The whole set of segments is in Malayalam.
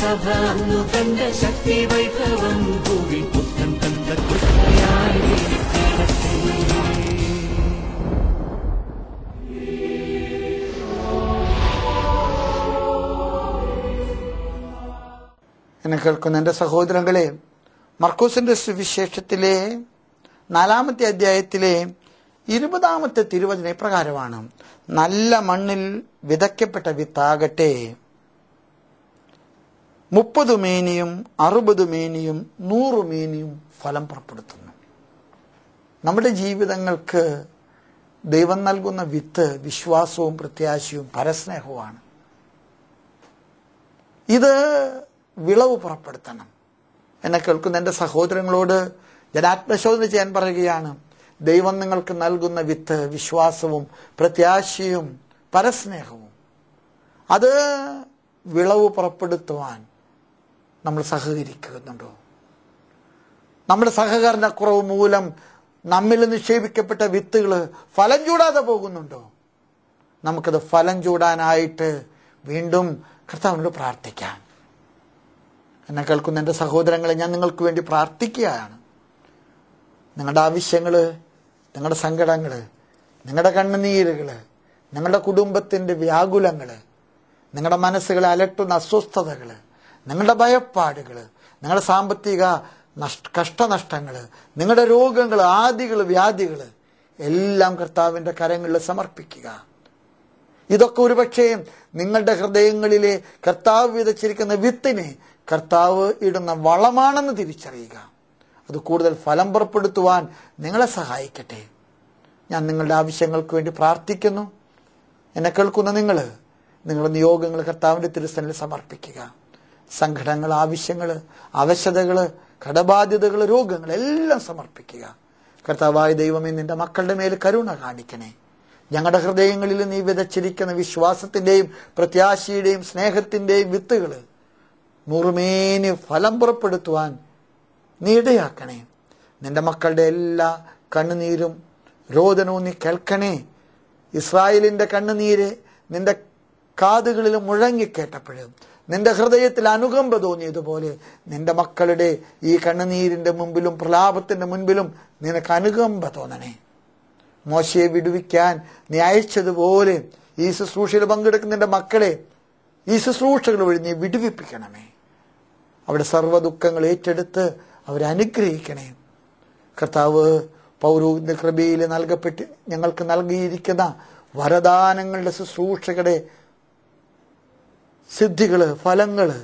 സഭ അന്നു കണ്ട ശക്തി വൈഭവം ഭൂവി പുത്തൻ കണ്ട കുസ്തയായി തീരട്ടെ എന്നെ കേൾക്കുന്ന എൻ്റെ സഹോദരങ്ങളെ മർക്കൂസിന്റെ സുവിശേഷത്തിലെ നാലാമത്തെ അധ്യായത്തിലെ ഇരുപതാമത്തെ തിരുവചന ഇപ്രകാരമാണ് നല്ല മണ്ണിൽ വിതയ്ക്കപ്പെട്ട വിത്താകട്ടെ മുപ്പത് മേനിയും അറുപത് മേനിയും നൂറ് മേനിയും ഫലം പുറപ്പെടുത്തുന്നു നമ്മുടെ ജീവിതങ്ങൾക്ക് ദൈവം നൽകുന്ന വിത്ത് വിശ്വാസവും പ്രത്യാശയും പരസ്നേഹവുമാണ് ഇത് വിളവ് പുറപ്പെടുത്തണം എന്നെ കേൾക്കുന്ന എൻ്റെ സഹോദരങ്ങളോട് ഞാൻ ആത്മശോധന ചെയ്യാൻ പറയുകയാണ് ദൈവം നിങ്ങൾക്ക് നൽകുന്ന വിത്ത് വിശ്വാസവും പ്രത്യാശയും പരസ്നേഹവും അത് വിളവ് പുറപ്പെടുത്തുവാൻ നമ്മൾ സഹകരിക്കുന്നുണ്ടോ നമ്മുടെ സഹകരണക്കുറവ് മൂലം നമ്മിൽ നിക്ഷേപിക്കപ്പെട്ട വിത്തുകൾ ഫലം ചൂടാതെ പോകുന്നുണ്ടോ നമുക്കത് ഫലം ചൂടാനായിട്ട് വീണ്ടും കർത്താവിനോട് പ്രാർത്ഥിക്കാം എന്നെ കേൾക്കുന്ന എൻ്റെ സഹോദരങ്ങളെ ഞാൻ നിങ്ങൾക്ക് വേണ്ടി പ്രാർത്ഥിക്കുകയാണ് നിങ്ങളുടെ ആവശ്യങ്ങൾ നിങ്ങളുടെ സങ്കടങ്ങൾ നിങ്ങളുടെ കണ്ണുനീരുകൾ നിങ്ങളുടെ കുടുംബത്തിൻ്റെ വ്യാകുലങ്ങൾ നിങ്ങളുടെ മനസ്സുകളെ അലട്ടുന്ന അസ്വസ്ഥതകൾ നിങ്ങളുടെ ഭയപ്പാടുകൾ നിങ്ങളുടെ സാമ്പത്തിക നഷ്ട കഷ്ടനഷ്ടങ്ങൾ നിങ്ങളുടെ രോഗങ്ങൾ ആദികൾ വ്യാധികൾ എല്ലാം കർത്താവിൻ്റെ കരങ്ങളിൽ സമർപ്പിക്കുക ഇതൊക്കെ ഒരുപക്ഷേ നിങ്ങളുടെ ഹൃദയങ്ങളിലെ കർത്താവ് വിതച്ചിരിക്കുന്ന വിത്തിനെ കർത്താവ് ഇടുന്ന വളമാണെന്ന് തിരിച്ചറിയുക അത് കൂടുതൽ ഫലം പുറപ്പെടുത്തുവാൻ നിങ്ങളെ സഹായിക്കട്ടെ ഞാൻ നിങ്ങളുടെ ആവശ്യങ്ങൾക്ക് വേണ്ടി പ്രാർത്ഥിക്കുന്നു എന്നെ കേൾക്കുന്ന നിങ്ങൾ നിങ്ങളുടെ നിയോഗങ്ങൾ കർത്താവിൻ്റെ തിരുസ്ഥലിൽ സമർപ്പിക്കുക സങ്കടങ്ങൾ ആവശ്യങ്ങൾ അവശതകൾ കടബാധ്യതകൾ രോഗങ്ങൾ എല്ലാം സമർപ്പിക്കുക കർത്താവായ ദൈവമേ നിന്റെ മക്കളുടെ മേൽ കരുണ കാണിക്കണേ ഞങ്ങളുടെ ഹൃദയങ്ങളിൽ നീ വിതച്ചിരിക്കുന്ന വിശ്വാസത്തിന്റെയും പ്രത്യാശയുടെയും സ്നേഹത്തിന്റെയും വിത്തുകൾ നൂറുമേനി ഫലം പുറപ്പെടുത്തുവാൻ നീ ഇടയാക്കണേ നിന്റെ മക്കളുടെ എല്ലാ കണ്ണുനീരും രോദനവും നീ കേൾക്കണേ ഇസ്രായേലിന്റെ കണ്ണുനീര് നിന്റെ കാതുകളിൽ മുഴങ്ങിക്കേട്ടപ്പോഴും നിന്റെ ഹൃദയത്തിൽ അനുകമ്പ തോന്നിയതുപോലെ നിന്റെ മക്കളുടെ ഈ കണ്ണുനീരിന്റെ മുമ്പിലും പ്രലാപത്തിന്റെ മുൻപിലും നിനക്ക് അനുകമ്പ തോന്നണേ മോശയെ വിടുവിക്കാൻ നീ അയച്ചതുപോലെ ഈ ശുശ്രൂഷയിൽ പങ്കെടുക്കുന്ന നിന്റെ മക്കളെ ഈ ശുശ്രൂഷകൾ വഴി നീ വിടുവിപ്പിക്കണമേ അവിടെ സർവ്വ ദുഃഖങ്ങൾ ഏറ്റെടുത്ത് അവരെ അനുഗ്രഹിക്കണേ കർത്താവ് പൗരോഹിത്യ കൃപയിൽ നൽകപ്പെട്ട് ഞങ്ങൾക്ക് നൽകിയിരിക്കുന്ന വരദാനങ്ങളുടെ ശുശ്രൂഷകളുടെ സിദ്ധികള് ഫലങ്ങള്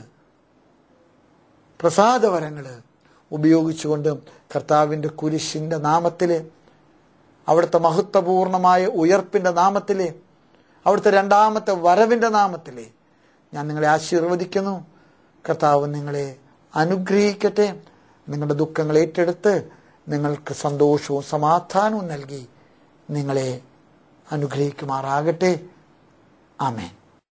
പ്രസാദവരങ്ങള് ഉപയോഗിച്ചുകൊണ്ട് കർത്താവിൻ്റെ കുരിശിൻ്റെ നാമത്തില് അവിടുത്തെ മഹത്വപൂർണമായ ഉയർപ്പിന്റെ നാമത്തിലെ അവിടുത്തെ രണ്ടാമത്തെ വരവിന്റെ നാമത്തിലെ ഞാൻ നിങ്ങളെ ആശീർവദിക്കുന്നു കർത്താവ് നിങ്ങളെ അനുഗ്രഹിക്കട്ടെ നിങ്ങളുടെ ദുഃഖങ്ങൾ ഏറ്റെടുത്ത് നിങ്ങൾക്ക് സന്തോഷവും സമാധാനവും നൽകി നിങ്ങളെ അനുഗ്രഹിക്കുമാറാകട്ടെ ആമേൻ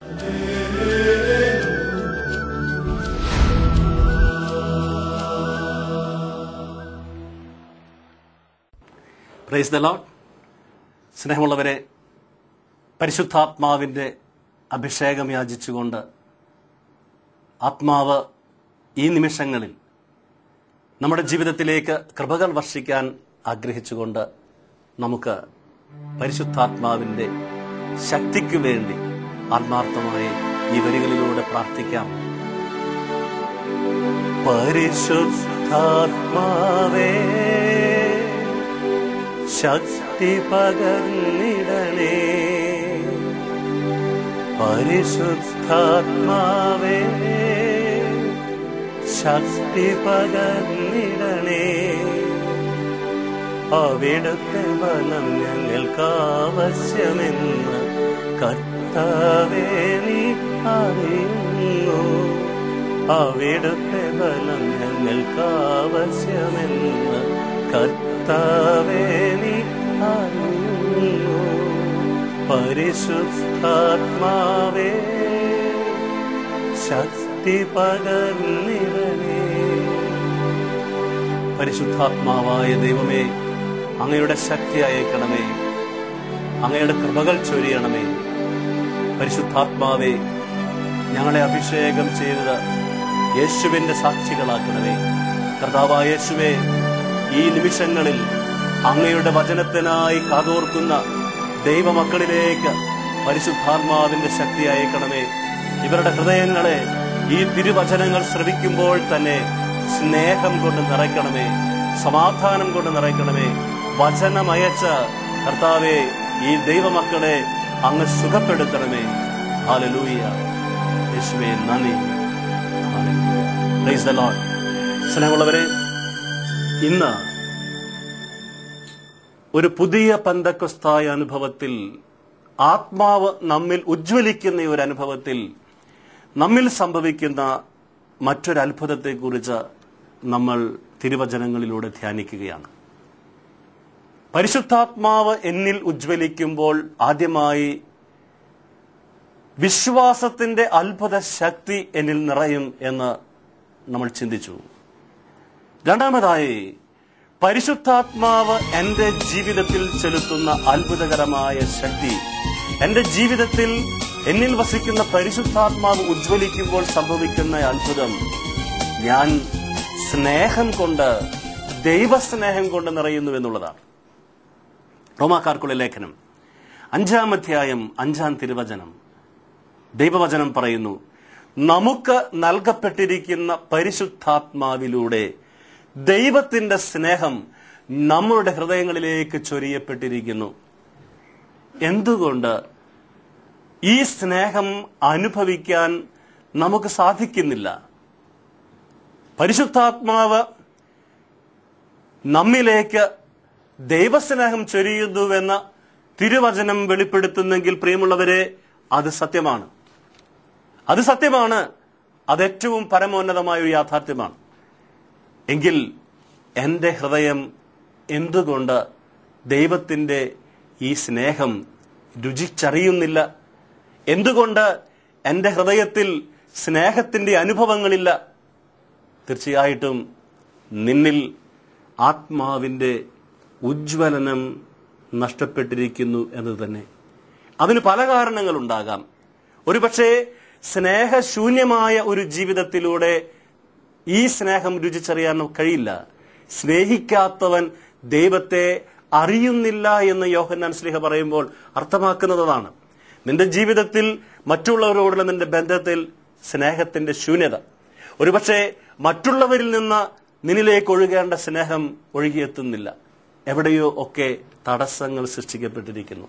പ്രൈസ് ദ ലോഡ് സ്നേഹമുള്ളവരെ പരിശുദ്ധാത്മാവിൻ്റെ അഭിഷേകം യാചിച്ചുകൊണ്ട് ആത്മാവ് ഈ നിമിഷങ്ങളിൽ നമ്മുടെ ജീവിതത്തിലേക്ക് കൃപകൾ വർഷിക്കാൻ ആഗ്രഹിച്ചുകൊണ്ട് നമുക്ക് പരിശുദ്ധാത്മാവിൻ്റെ ശക്തിക്കു വേണ്ടി ആത്മാർത്ഥമായി ഈ വരികളിലൂടെ പ്രാർത്ഥിക്കാം പരിശുദ്ധാത്മാവേ ശക്തി പകർന്നിടണേ പരിശുദ്ധാത്മാവേ ശക്തി പകർന്നിടണേ അവിടുത്തെ ബലം ഞങ്ങൾക്ക് ആവശ്യമെന്ന് കർത്താവേ നീ അറിയുന്നു അവിടുത്തെ ബലം ഞങ്ങൾക്ക് ആവശ്യമെന്ന് കർത്താവേ നീ അറിയുന്നു പരിശുദ്ധാത്മാവേ ശക്തി പകർന്നിടണേ പരിശുദ്ധാത്മാവായ ദൈവമേ അങ്ങയുടെ ശക്തി അയക്കണമേ അങ്ങയുടെ കൃപകൾ ചൊരിയണമേ പരിശുദ്ധാത്മാവേ ഞങ്ങളെ അഭിഷേകം ചെയ്തത് യേശുവിന്റെ സാക്ഷികളാക്കണമേ കർത്താവായ യേശുവേ ഈ നിമിഷങ്ങളിൽ അങ്ങയുടെ വചനത്തിനായി കാതോർക്കുന്ന ദൈവമക്കളിലേക്ക് പരിശുദ്ധാത്മാവിന്റെ ശക്തി അയക്കണമേ ഇവരുടെ ഹൃദയങ്ങളെ ഈ തിരുവചനങ്ങൾ ശ്രവിക്കുമ്പോൾ തന്നെ സ്നേഹം കൊണ്ട് നിറയ്ക്കണമേ സമാധാനം കൊണ്ട് നിറയ്ക്കണമേ വചനമയച്ച കർത്താവെ ഈ ദൈവമക്കളെ അങ്ങ് സുഖപ്പെടുത്തണമേ ഹാലലൂയ യേശുവേ നന്ദി പ്രൈസ് ദ ലോർഡ് സ്നേഹമുള്ളവരെ ഇന്ന് ഒരു പുതിയ പന്തക്കൊസ്തായ അനുഭവത്തിൽ ആത്മാവ് നമ്മിൽ ഉജ്ജ്വലിക്കുന്ന ഈ ഒരു അനുഭവത്തിൽ നമ്മിൽ സംഭവിക്കുന്ന മറ്റൊരു അത്ഭുതത്തെക്കുറിച്ച് നമ്മൾ തിരുവചനങ്ങളിലൂടെ ധ്യാനിക്കുകയാണ് പരിശുദ്ധാത്മാവ് എന്നിൽ ഉജ്ജ്വലിക്കുമ്പോൾ ആദ്യമായി വിശ്വാസത്തിന്റെ അത്ഭുത ശക്തി എന്നിൽ നിറയും എന്ന് നമ്മൾ ചിന്തിച്ചു രണ്ടാമതായി പരിശുദ്ധാത്മാവ് എന്റെ ജീവിതത്തിൽ ചെലുത്തുന്ന അത്ഭുതകരമായ ശക്തി എന്റെ ജീവിതത്തിൽ എന്നിൽ വസിക്കുന്ന പരിശുദ്ധാത്മാവ് ഉജ്ജ്വലിക്കുമ്പോൾ സംഭവിക്കുന്ന അത്ഭുതം ഞാൻ സ്നേഹം കൊണ്ട് ദൈവസ്നേഹം കൊണ്ട് നിറയുന്നു എന്നുള്ളതാണ് റോമാക്കാർക്കുള്ള ലേഖനം അഞ്ചാം അധ്യായം അഞ്ചാം തിരുവചനം ദൈവവചനം പറയുന്നു നമുക്ക് നൽകപ്പെട്ടിരിക്കുന്ന പരിശുദ്ധാത്മാവിലൂടെ ദൈവത്തിന്റെ സ്നേഹം നമ്മുടെ ഹൃദയങ്ങളിലേക്ക് ചൊരിയപ്പെട്ടിരിക്കുന്നു എന്തുകൊണ്ട് ഈ സ്നേഹം അനുഭവിക്കാൻ നമുക്ക് സാധിക്കുന്നില്ല പരിശുദ്ധാത്മാവ് നമ്മിലേക്ക് ദൈവസ്നേഹം ചൊരിയുന്നുവെന്ന തിരുവചനം വെളിപ്പെടുത്തുന്നെങ്കിൽ പ്രിയമുള്ളവരെ അത് സത്യമാണ് അത് സത്യമാണ് അത് ഏറ്റവും പരമോന്നതമായ ഒരു യാഥാർത്ഥ്യമാണ് എങ്കിൽ എൻ്റെ ഹൃദയം എന്തുകൊണ്ട് ദൈവത്തിൻ്റെ ഈ സ്നേഹം രുചിച്ചറിയുന്നില്ല എന്തുകൊണ്ട് എൻ്റെ ഹൃദയത്തിൽ സ്നേഹത്തിൻ്റെ അനുഭവങ്ങളില്ല തീർച്ചയായിട്ടും നിന്നിൽ ആത്മാവിൻ്റെ ഉജ്ജ്വലനം നഷ്ടപ്പെട്ടിരിക്കുന്നു എന്നത് തന്നെ അതിന് പല കാരണങ്ങളുണ്ടാകാം ഒരുപക്ഷെ സ്നേഹശൂന്യമായ ഒരു ജീവിതത്തിലൂടെ ഈ സ്നേഹം രുചിച്ചറിയാൻ കഴിയില്ല സ്നേഹിക്കാത്തവൻ ദൈവത്തെ അറിയുന്നില്ല എന്ന് യോഹന്നാൻ സ്ലിഹ പറയുമ്പോൾ അർത്ഥമാക്കുന്നതാണ് നിന്റെ ജീവിതത്തിൽ മറ്റുള്ളവരോടുള്ള നിന്റെ ബന്ധത്തിൽ സ്നേഹത്തിന്റെ ശൂന്യത ഒരുപക്ഷെ മറ്റുള്ളവരിൽ നിന്ന് നിന്നിലേക്ക് ഒഴുകേണ്ട സ്നേഹം ഒഴുകിയെത്തുന്നില്ല എവിടെയോ ഒക്കെ തടസ്സങ്ങൾ സൃഷ്ടിക്കപ്പെട്ടിരിക്കുന്നു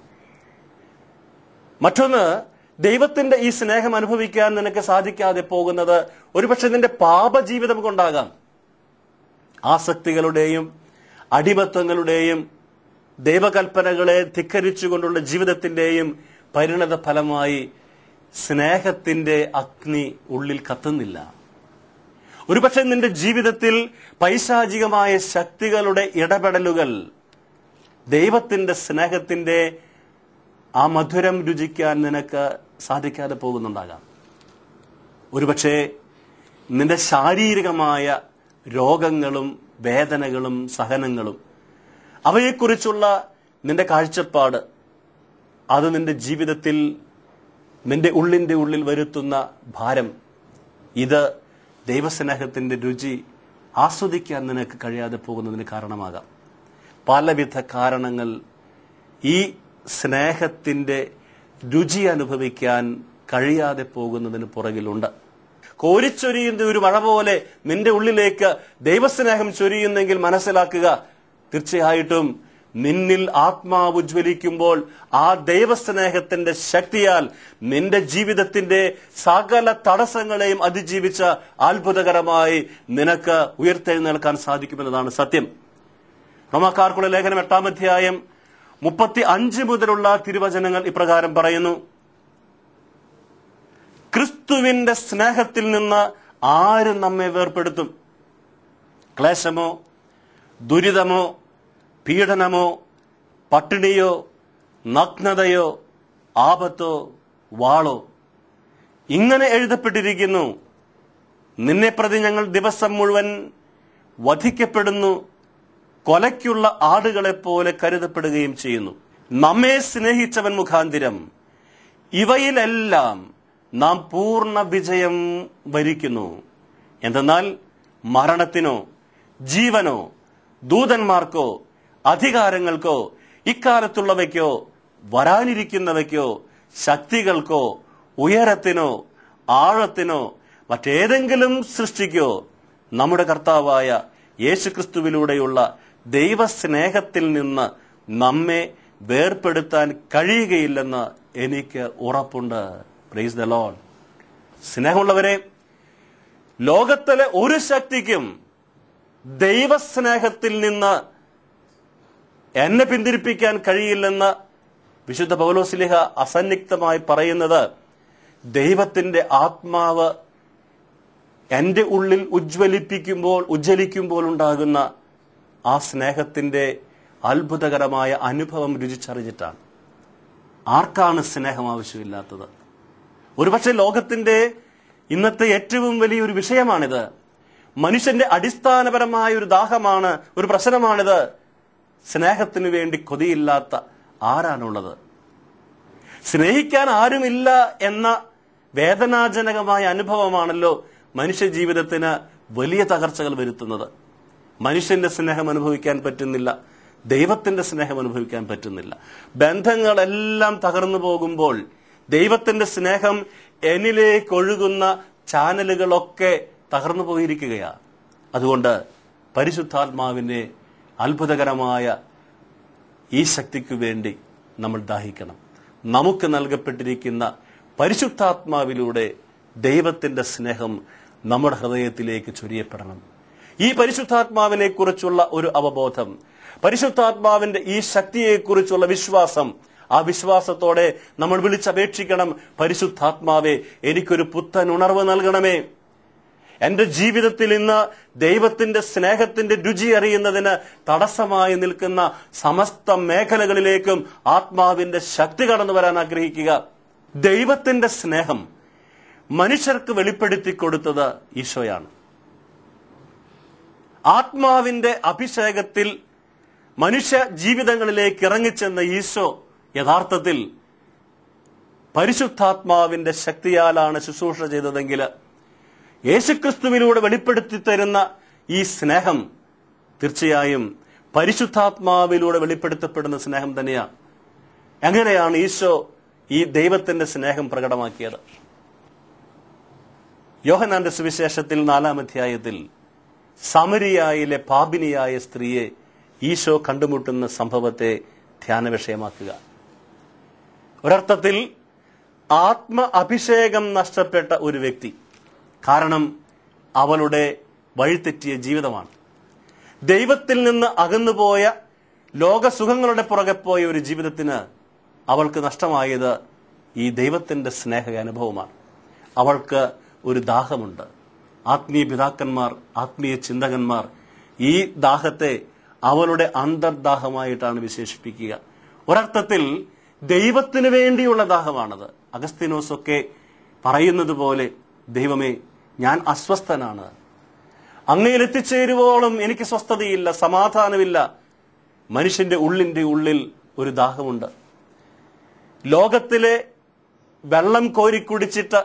മറ്റൊന്ന് ദൈവത്തിന്റെ ഈ സ്നേഹം അനുഭവിക്കാൻ നിനക്ക് സാധിക്കാതെ പോകുന്നത് ഒരുപക്ഷെ നിന്റെ പാപജീവിതം കൊണ്ടാകാം ആസക്തികളുടെയും അടിമത്വങ്ങളുടെയും ദൈവകൽപ്പനകളെ ധിക്കരിച്ചുകൊണ്ടുള്ള ജീവിതത്തിന്റെയും പരിണത ഫലമായി സ്നേഹത്തിന്റെ അഗ്നി ഉള്ളിൽ കത്തുന്നില്ല ഒരുപക്ഷെ നിന്റെ ജീവിതത്തിൽ പൈശാചികമായ ശക്തികളുടെ ഇടപെടലുകൾ ദൈവത്തിന്റെ സ്നേഹത്തിന്റെ ആ മധുരം രുചിക്കാൻ നിനക്ക് സാധിക്കാതെ പോകുന്നുണ്ടാകാം ഒരുപക്ഷെ നിന്റെ ശാരീരികമായ രോഗങ്ങളും വേദനകളും സഹനങ്ങളും അവയെക്കുറിച്ചുള്ള നിന്റെ കാഴ്ചപ്പാട് അത് നിന്റെ ജീവിതത്തിൽ നിന്റെ ഉള്ളിന്റെ ഉള്ളിൽ വരുത്തുന്ന ഭാരം ഇത് ദൈവസ്നേഹത്തിന്റെ രുചി ആസ്വദിക്കാൻ നിനക്ക് കഴിയാതെ പോകുന്നതിന് കാരണമാകാം പലവിധ കാരണങ്ങൾ ഈ സ്നേഹത്തിന്റെ രുചി അനുഭവിക്കാൻ കഴിയാതെ പോകുന്നതിന് പുറകിലുണ്ട് കോരിച്ചൊരിയുന്ന ഒരു മഴ പോലെ നിന്റെ ഉള്ളിലേക്ക് ദൈവസ്നേഹം ചൊരിയുന്നെങ്കിൽ മനസ്സിലാക്കുക തീർച്ചയായിട്ടും നിന്നിൽ ആത്മാവ് ഉജ്ജ്വലിക്കുമ്പോൾ ആ ദൈവസ്നേഹത്തിന്റെ ശക്തിയാൽ നിന്റെ ജീവിതത്തിന്റെ സകല തടസ്സങ്ങളെയും അതിജീവിച്ച അത്ഭുതകരമായി നിനക്ക് ഉയർത്തെഴുന്നേൽക്കാൻ സാധിക്കുമെന്നതാണ് സത്യം റോമാക്കാർക്കുള്ള ലേഖനം എട്ടാം അധ്യായം മുപ്പത്തി അഞ്ച് മുതലുള്ള തിരുവചനങ്ങൾ ഇപ്രകാരം പറയുന്നു ക്രിസ്തുവിന്റെ സ്നേഹത്തിൽ നിന്ന് ആരും നമ്മെ വേർപ്പെടുത്തും ക്ലേശമോ ദുരിതമോ പീഡനമോ പട്ടിണിയോ നഗ്നതയോ ആപത്തോ വാളോ ഇങ്ങനെ എഴുതപ്പെട്ടിരിക്കുന്നു നിന്നെ പ്രതി ഞങ്ങൾ ദിവസം മുഴുവൻ വധിക്കപ്പെടുന്നു കൊലയ്ക്കുള്ള ആടുകളെപ്പോലെ കരുതപ്പെടുകയും ചെയ്യുന്നു നമ്മെ സ്നേഹിച്ചവൻ മുഖാന്തിരം ഇവയിലെല്ലാം നാം പൂർണ്ണ വിജയം വരിക്കുന്നു എന്തെന്നാൽ മരണത്തിനോ ജീവനോ ദൂതന്മാർക്കോ അധികാരങ്ങൾക്കോ ഇക്കാലത്തുള്ളവയ്ക്കോ വരാനിരിക്കുന്നവയ്ക്കോ ശക്തികൾക്കോ ഉയരത്തിനോ ആഴത്തിനോ മറ്റേതെങ്കിലും സൃഷ്ടിക്കോ നമ്മുടെ കർത്താവായ യേശുക്രിസ്തുവിലൂടെയുള്ള ദൈവസ്നേഹത്തിൽ നിന്ന് നമ്മെ വേർപെടുത്താൻ കഴിയുകയില്ലെന്ന് എനിക്ക് ഉറപ്പുണ്ട് പ്രൈസ് ദ ലോൺ സ്നേഹമുള്ളവരെ ലോകത്തിലെ ഒരു ശക്തിക്കും ദൈവസ്നേഹത്തിൽ നിന്ന് എന്നെ പിന്തിരിപ്പിക്കാൻ കഴിയില്ലെന്ന് വിശുദ്ധ പൗലോസ്ലിഹ അസന്നിഗ്ധമായി പറയുന്നത് ദൈവത്തിന്റെ ആത്മാവ് എന്റെ ഉള്ളിൽ ഉജ്ജ്വലിപ്പിക്കുമ്പോൾ ഉജ്ജ്വലിക്കുമ്പോൾ ഉണ്ടാകുന്ന ആ സ്നേഹത്തിന്റെ അത്ഭുതകരമായ അനുഭവം രുചിച്ചറിഞ്ഞിട്ടാണ് ആർക്കാണ് സ്നേഹം ആവശ്യമില്ലാത്തത് ഒരുപക്ഷെ ലോകത്തിന്റെ ഇന്നത്തെ ഏറ്റവും വലിയൊരു വിഷയമാണിത് മനുഷ്യന്റെ അടിസ്ഥാനപരമായ ഒരു ദാഹമാണ് ഒരു പ്രശ്നമാണിത് സ്നേഹത്തിനു വേണ്ടി കൊതിയില്ലാത്ത ആരാണുള്ളത് സ്നേഹിക്കാൻ ആരുമില്ല എന്ന വേദനാജനകമായ അനുഭവമാണല്ലോ മനുഷ്യ ജീവിതത്തിന് വലിയ തകർച്ചകൾ വരുത്തുന്നത് മനുഷ്യന്റെ സ്നേഹം അനുഭവിക്കാൻ പറ്റുന്നില്ല ദൈവത്തിന്റെ സ്നേഹം അനുഭവിക്കാൻ പറ്റുന്നില്ല ബന്ധങ്ങളെല്ലാം തകർന്നു പോകുമ്പോൾ ദൈവത്തിന്റെ സ്നേഹം എന്നിലേക്ക് ഒഴുകുന്ന ചാനലുകളൊക്കെ തകർന്നു പോയിരിക്കുകയാണ് അതുകൊണ്ട് പരിശുദ്ധാത്മാവിന്റെ അത്ഭുതകരമായ ഈ ശക്തിക്ക് വേണ്ടി നമ്മൾ ദാഹിക്കണം നമുക്ക് നൽകപ്പെട്ടിരിക്കുന്ന പരിശുദ്ധാത്മാവിലൂടെ ദൈവത്തിന്റെ സ്നേഹം നമ്മുടെ ഹൃദയത്തിലേക്ക് ചൊരിയപ്പെടണം ഈ പരിശുദ്ധാത്മാവിനെ കുറിച്ചുള്ള ഒരു അവബോധം പരിശുദ്ധാത്മാവിന്റെ ഈ ശക്തിയെക്കുറിച്ചുള്ള വിശ്വാസം ആ വിശ്വാസത്തോടെ നമ്മൾ വിളിച്ചപേക്ഷിക്കണം പരിശുദ്ധാത്മാവെ എനിക്കൊരു പുത്തൻ ഉണർവ് നൽകണമേ എന്റെ ജീവിതത്തിൽ ഇന്ന് ദൈവത്തിന്റെ സ്നേഹത്തിന്റെ രുചി അറിയുന്നതിന് തടസ്സമായി നിൽക്കുന്ന സമസ്ത മേഖലകളിലേക്കും ആത്മാവിന്റെ ശക്തി കടന്നു വരാൻ ആഗ്രഹിക്കുക ദൈവത്തിന്റെ സ്നേഹം മനുഷ്യർക്ക് വെളിപ്പെടുത്തി കൊടുത്തത് ഈശോയാണ് ആത്മാവിന്റെ അഭിഷേകത്തിൽ മനുഷ്യ ജീവിതങ്ങളിലേക്ക് ഇറങ്ങിച്ചെന്ന ഈശോ യഥാർത്ഥത്തിൽ പരിശുദ്ധാത്മാവിന്റെ ശക്തിയാലാണ് ശുശ്രൂഷ ചെയ്തതെങ്കിൽ യേശുക്രിസ്തുവിലൂടെ വെളിപ്പെടുത്തി തരുന്ന ഈ സ്നേഹം തീർച്ചയായും പരിശുദ്ധാത്മാവിലൂടെ വെളിപ്പെടുത്തപ്പെടുന്ന സ്നേഹം തന്നെയാണ് എങ്ങനെയാണ് ഈശോ ഈ ദൈവത്തിന്റെ സ്നേഹം പ്രകടമാക്കിയത് യോഹനാന്റെ സുവിശേഷത്തിൽ നാലാം അധ്യായത്തിൽ സമരിയായിലെ പാപിനിയായ സ്ത്രീയെ ഈശോ കണ്ടുമുട്ടുന്ന സംഭവത്തെ ധ്യാന വിഷയമാക്കുക ഒരർത്ഥത്തിൽ ആത്മ അഭിഷേകം നഷ്ടപ്പെട്ട ഒരു വ്യക്തി കാരണം അവളുടെ വഴിതെറ്റിയ ജീവിതമാണ് ദൈവത്തിൽ നിന്ന് അകന്നുപോയ ലോകസുഖങ്ങളുടെ പുറകെ പോയ ഒരു ജീവിതത്തിന് അവൾക്ക് നഷ്ടമായത് ഈ ദൈവത്തിന്റെ സ്നേഹ അനുഭവമാണ് അവൾക്ക് ഒരു ദാഹമുണ്ട് ആത്മീയ പിതാക്കന്മാർ ആത്മീയ ചിന്തകന്മാർ ഈ ദാഹത്തെ അവളുടെ അന്തർദാഹമായിട്ടാണ് വിശേഷിപ്പിക്കുക ഒരർത്ഥത്തിൽ ദൈവത്തിന് വേണ്ടിയുള്ള ദാഹമാണത് അഗസ്തിനോസ് ഒക്കെ പറയുന്നത് പോലെ ദൈവമേ ഞാൻ അസ്വസ്ഥനാണ് അങ്ങയിൽ എത്തിച്ചേരുവോളം എനിക്ക് സ്വസ്ഥതയില്ല സമാധാനമില്ല മനുഷ്യന്റെ ഉള്ളിന്റെ ഉള്ളിൽ ഒരു ദാഹമുണ്ട് ലോകത്തിലെ വെള്ളം കോരിക്കുടിച്ചിട്ട്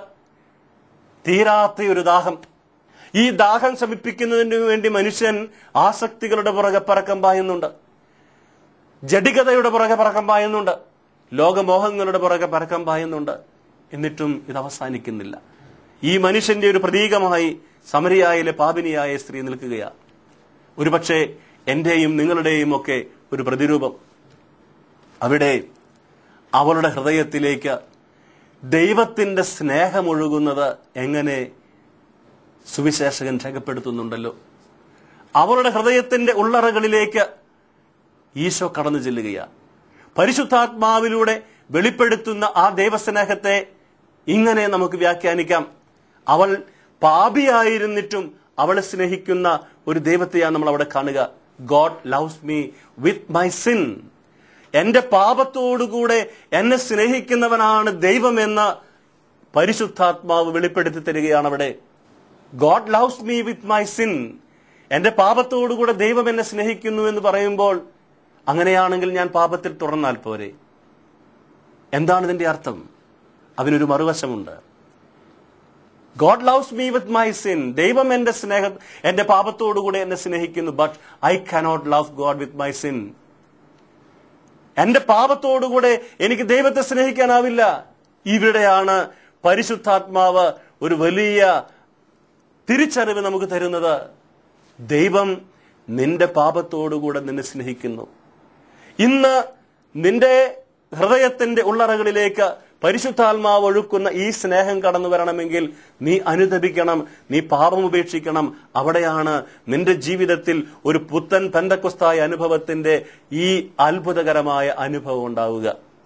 തീരാത്ത ഒരു ദാഹം ഈ ദാഹം ശമിപ്പിക്കുന്നതിന് വേണ്ടി മനുഷ്യൻ ആസക്തികളുടെ പുറകെ പറക്കം പായുന്നുണ്ട് ജഡികതയുടെ പുറകെ പറക്കം പായുന്നുണ്ട് ലോകമോഹങ്ങളുടെ പുറകെ പറക്കം പായുന്നുണ്ട് എന്നിട്ടും ഇത് അവസാനിക്കുന്നില്ല ഈ മനുഷ്യന്റെ ഒരു പ്രതീകമായി സമരിയായിലെ പാപിനിയായ സ്ത്രീ നിൽക്കുകയാണ് ഒരുപക്ഷെ എന്റെയും നിങ്ങളുടെയും ഒക്കെ ഒരു പ്രതിരൂപം അവിടെ അവളുടെ ഹൃദയത്തിലേക്ക് ദൈവത്തിന്റെ സ്നേഹമൊഴുകുന്നത് എങ്ങനെ സുവിശേഷകൻ രേഖപ്പെടുത്തുന്നുണ്ടല്ലോ അവളുടെ ഹൃദയത്തിന്റെ ഉള്ളറകളിലേക്ക് ഈശോ കടന്നു ചെല്ലുകയാണ് പരിശുദ്ധാത്മാവിലൂടെ വെളിപ്പെടുത്തുന്ന ആ ദൈവസ്നേഹത്തെ ഇങ്ങനെ നമുക്ക് വ്യാഖ്യാനിക്കാം അവൾ പാപിയായിരുന്നിട്ടും അവളെ സ്നേഹിക്കുന്ന ഒരു ദൈവത്തെയാണ് നമ്മൾ അവിടെ കാണുക God loves me with my sin എന്റെ പാപത്തോടുകൂടെ എന്നെ സ്നേഹിക്കുന്നവനാണ് ദൈവമെന്ന് പരിശുദ്ധാത്മാവ് വെളിപ്പെടുത്തി തരികയാണ് അവിടെ God loves me with my sin എന്റെ പാപത്തോടുകൂടെ ദൈവം എന്നെ സ്നേഹിക്കുന്നു എന്ന് പറയുമ്പോൾ അങ്ങനെയാണെങ്കിൽ ഞാൻ പാപത്തിൽ തുറന്നാൽ പോരെ എന്താണ് ഇതിന്റെ അർത്ഥം അതിനൊരു മറുവശമുണ്ട് God loves me with my sin ദൈവം എന്റെ സ്നേഹ എന്റെ പാപത്തോടുകൂടെ എന്നെ സ്നേഹിക്കുന്നു but I cannot love God with my sin എന്റെ പാപത്തോടുകൂടെ എനിക്ക് ദൈവത്തെ സ്നേഹിക്കാനാവില്ല ഇവിടെയാണ് പരിശുദ്ധാത്മാവ് ഒരു വലിയ തിരിച്ചറിവ് നമുക്ക് തരുന്നത് ദൈവം നിന്റെ പാപത്തോടുകൂടെ നിന്നെ സ്നേഹിക്കുന്നു ഇന്ന് നിന്റെ ഹൃദയത്തിന്റെ ഉള്ളറകളിലേക്ക് പരിശുദ്ധാത്മാവ് ഒഴുക്കുന്ന ഈ സ്നേഹം കടന്നു വരണമെങ്കിൽ നീ അനുദപിക്കണം നീ പാപം ഉപേക്ഷിക്കണം അവിടെയാണ് നിന്റെ ജീവിതത്തിൽ ഒരു പുത്തൻ പെന്തക്കുസ്തായ അനുഭവത്തിന്റെ ഈ അത്ഭുതകരമായ അനുഭവം ഉണ്ടാവുക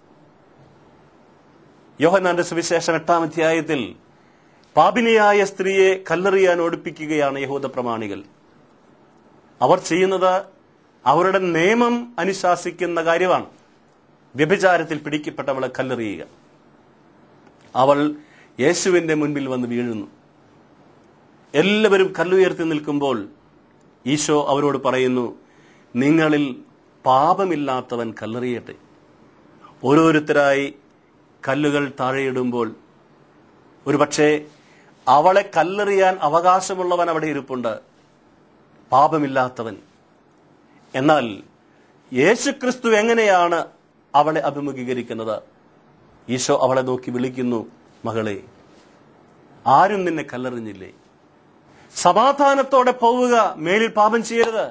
യോഹന്നാന്റെ സുവിശേഷം എട്ടാം അധ്യായത്തിൽ പാപിനിയായ സ്ത്രീയെ കല്ലെറിയാൻ ഓടിപ്പിക്കുകയാണ് യഹൂദ പ്രമാണികൾ അവർ ചെയ്യുന്നത് അവരുടെ നിയമം അനുശാസിക്കുന്ന കാര്യമാണ് വ്യഭിചാരത്തിൽ പിടിക്കപ്പെട്ടവളെ കല്ലെറിയുക അവൾ യേശുവിന്റെ മുൻപിൽ വന്ന് വീഴുന്നു എല്ലാവരും കല്ലുയർത്തി നിൽക്കുമ്പോൾ ഈശോ അവരോട് പറയുന്നു നിങ്ങളിൽ പാപമില്ലാത്തവൻ കല്ലെറിയട്ടെ ഓരോരുത്തരായി കല്ലുകൾ താഴെയിടുമ്പോൾ ഒരുപക്ഷെ അവളെ കല്ലെറിയാൻ അവകാശമുള്ളവൻ അവിടെ ഇരിപ്പുണ്ട് പാപമില്ലാത്തവൻ എന്നാൽ യേശുക്രിസ്തു എങ്ങനെയാണ് അവളെ അഭിമുഖീകരിക്കുന്നത് ഈശോ അവളെ നോക്കി വിളിക്കുന്നു മകളെ ആരും നിന്നെ കല്ലെറിഞ്ഞില്ലേ സമാധാനത്തോടെ പോവുക മേലിൽ പാപം ചെയ്യരുത്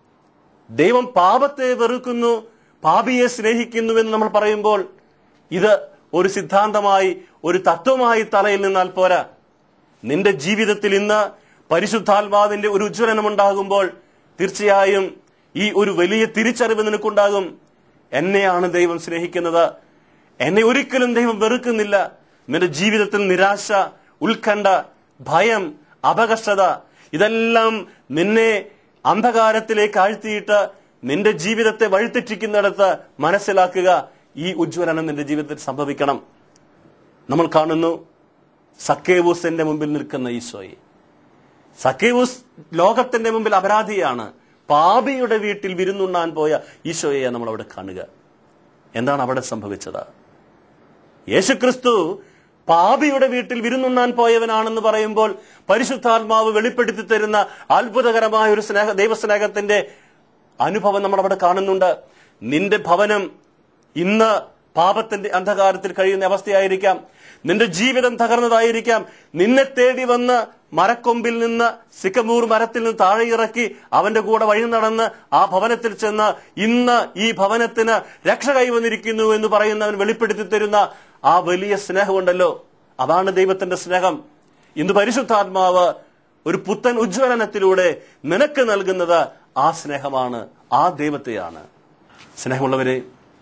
ദൈവം പാപത്തെ വെറുക്കുന്നു പാപിയെ സ്നേഹിക്കുന്നുവെന്ന് നമ്മൾ പറയുമ്പോൾ ഇത് ഒരു സിദ്ധാന്തമായി ഒരു തത്വമായി തലയിൽ നിന്നാൽ പോരാ നിന്റെ ജീവിതത്തിൽ ഇന്ന് പരിശുദ്ധാത്മാവിന്റെ ഒരു ഉജ്ജ്വലനം ഉണ്ടാകുമ്പോൾ തീർച്ചയായും ഈ ഒരു വലിയ തിരിച്ചറിവ് നിനക്കുണ്ടാകും എന്നെയാണ് ദൈവം സ്നേഹിക്കുന്നത് എന്നെ ഒരിക്കലും ദൈവം വെറുക്കുന്നില്ല നിന്റെ ജീവിതത്തിൽ നിരാശ ഉത്കണ്ഠ ഭയം അപകർഷത ഇതെല്ലാം നിന്നെ അന്ധകാരത്തിലേക്ക് ആഴ്ത്തിയിട്ട് നിന്റെ ജീവിതത്തെ വഴിതെറ്റിക്കുന്നിടത്ത് മനസ്സിലാക്കുക ഈ ഉജ്ജ്വലനം നിന്റെ ജീവിതത്തിൽ സംഭവിക്കണം നമ്മൾ കാണുന്നു സക്കേവൂസിന്റെ മുമ്പിൽ നിൽക്കുന്ന ഈശോയെ സക്കേവൂസ് ലോകത്തിന്റെ മുമ്പിൽ അപരാധിയാണ് പാപിയുടെ വീട്ടിൽ വിരുന്നുണ്ണാൻ പോയ ഈശോയെ നമ്മൾ അവിടെ കാണുക എന്താണ് അവിടെ സംഭവിച്ചത് യേശുക്രിസ്തു പാപിയുടെ വീട്ടിൽ വിരുന്നുണ്ണാൻ പോയവനാണെന്ന് പറയുമ്പോൾ പരിശുദ്ധാത്മാവ് വെളിപ്പെടുത്തി തരുന്ന അത്ഭുതകരമായ ഒരു സ്നേഹ ദൈവസ്നേഹത്തിന്റെ അനുഭവം നമ്മൾ അവിടെ കാണുന്നുണ്ട് നിന്റെ ഭവനം ഇന്ന് പാപത്തിന്റെ അന്ധകാരത്തിൽ കഴിയുന്ന അവസ്ഥയായിരിക്കാം നിന്റെ ജീവിതം തകർന്നതായിരിക്കാം നിന്നെ തേടി വന്ന് മരക്കൊമ്പിൽ നിന്ന് സിക്കമൂർ മരത്തിൽ നിന്ന് താഴെ ഇറക്കി അവന്റെ കൂടെ വഴി നടന്ന് ആ ഭവനത്തിൽ ചെന്ന് ഇന്ന് ഈ ഭവനത്തിന് രക്ഷ കൈവന്നിരിക്കുന്നു എന്ന് പറയുന്നവൻ വെളിപ്പെടുത്തി തരുന്ന ആ വലിയ സ്നേഹമുണ്ടല്ലോ അതാണ് ദൈവത്തിന്റെ സ്നേഹം ഇന്ന് പരിശുദ്ധാത്മാവ് ഒരു പുത്തൻ ഉജ്ജ്വലനത്തിലൂടെ നിനക്ക് നൽകുന്നത് ആ സ്നേഹമാണ് ആ ദൈവത്തെയാണ് സ്നേഹമുള്ളവരെ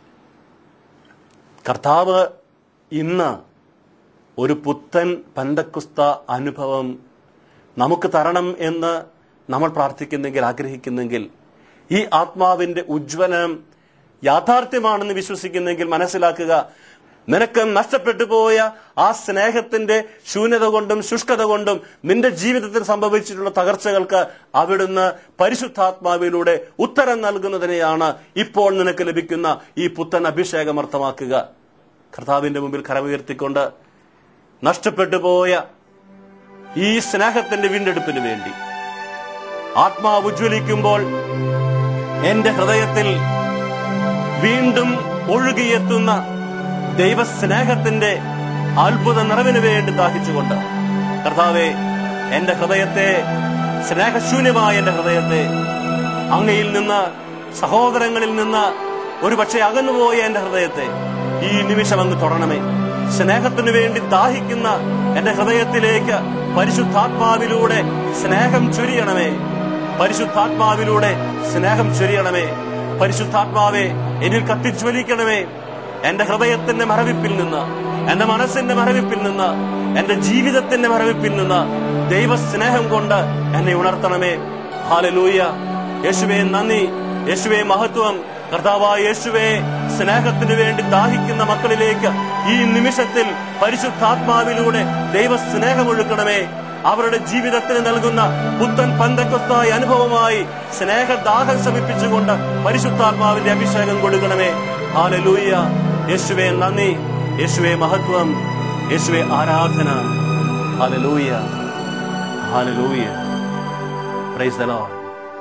കർത്താവ് ഇന്ന് ഒരു പുത്തൻ പന്തക്കുസ്ത അനുഭവം നമുക്ക് തരണം എന്ന് നമ്മൾ പ്രാർത്ഥിക്കുന്നെങ്കിൽ ആഗ്രഹിക്കുന്നെങ്കിൽ ഈ ആത്മാവിന്റെ ഉജ്ജ്വലനം യാഥാർത്ഥ്യമാണെന്ന് വിശ്വസിക്കുന്നെങ്കിൽ മനസ്സിലാക്കുക നിനക്ക് നഷ്ടപ്പെട്ടു പോയ ആ സ്നേഹത്തിന്റെ ശൂന്യത കൊണ്ടും ശുഷ്കത കൊണ്ടും നിന്റെ ജീവിതത്തിൽ സംഭവിച്ചിട്ടുള്ള തകർച്ചകൾക്ക് അവിടുന്ന് പരിശുദ്ധാത്മാവിലൂടെ ഉത്തരം നൽകുന്നതിനെയാണ് ഇപ്പോൾ നിനക്ക് ലഭിക്കുന്ന ഈ പുത്തൻ അഭിഷേകം അർത്ഥമാക്കുക കർത്താവിന്റെ മുമ്പിൽ കരമുയർത്തിക്കൊണ്ട് നഷ്ടപ്പെട്ടു പോയ ഈ സ്നേഹത്തിന്റെ വീണ്ടെടുപ്പിന് വേണ്ടി ആത്മാവ് ഉജ്ജ്വലിക്കുമ്പോൾ എന്റെ ഹൃദയത്തിൽ വീണ്ടും ഒഴുകിയെത്തുന്ന ദൈവസ്നേഹത്തിന്റെ അത്ഭുത നിറവിന് വേണ്ടി ദാഹിച്ചുകൊണ്ട് കർത്താവെ എന്റെ ഹൃദയത്തെ സ്നേഹശൂന്യമായ എന്റെ ഹൃദയത്തെ അങ്ങയിൽ നിന്ന് സഹോദരങ്ങളിൽ നിന്ന് ഒരുപക്ഷെ അകന്നുപോയ എന്റെ ഹൃദയത്തെ ഈ നിമിഷം അങ്ങ് തൊടണമേ സ്നേഹത്തിനു വേണ്ടി ദാഹിക്കുന്ന എന്റെ ഹൃദയത്തിലേക്ക് പരിശുദ്ധാത്മാവിലൂടെ സ്നേഹം ചൊരിയണമേ പരിശുദ്ധാത്മാവിലൂടെ സ്നേഹം ചൊരിയണമേ പരിശുദ്ധാത്മാവെ എന്നിൽ കത്തിജ്വലിക്കണമേ എന്റെ ഹൃദയത്തിന്റെ മറവിപ്പിൽ നിന്ന് എന്റെ മനസ്സിന്റെ മറവിപ്പിൽ നിന്ന് എന്റെ ജീവിതത്തിന്റെ മറവിപ്പിൽ നിന്ന് ദൈവസ്നേഹം കൊണ്ട് എന്നെ ഉണർത്തണമേ ഹാലലൂയ യേശുവേ നന്ദി യേശുവേ മഹത്വം കർത്താവായ യേശുവേ സ്നേഹത്തിനു വേണ്ടി ദാഹിക്കുന്ന മക്കളിലേക്ക് ഈ നിമിഷത്തിൽ പരിശുദ്ധാത്മാവിലൂടെ ദൈവസ്നേഹമൊഴുക്കണമേ അവരുടെ ജീവിതത്തിന് നൽകുന്ന പുത്തൻ പന്തക്കൊസ്തായ അനുഭവമായി സ്നേഹദാഹം ശമിപ്പിച്ചുകൊണ്ട് പരിശുദ്ധാത്മാവിന്റെ അഭിഷേകം കൊടുക്കണമേ ഹാലലൂയ യേശുവേ നന്ദി യേശുവേ മഹത്വം യേശുവേ ആരാധന Hallelujah. Hallelujah. Praise the Lord.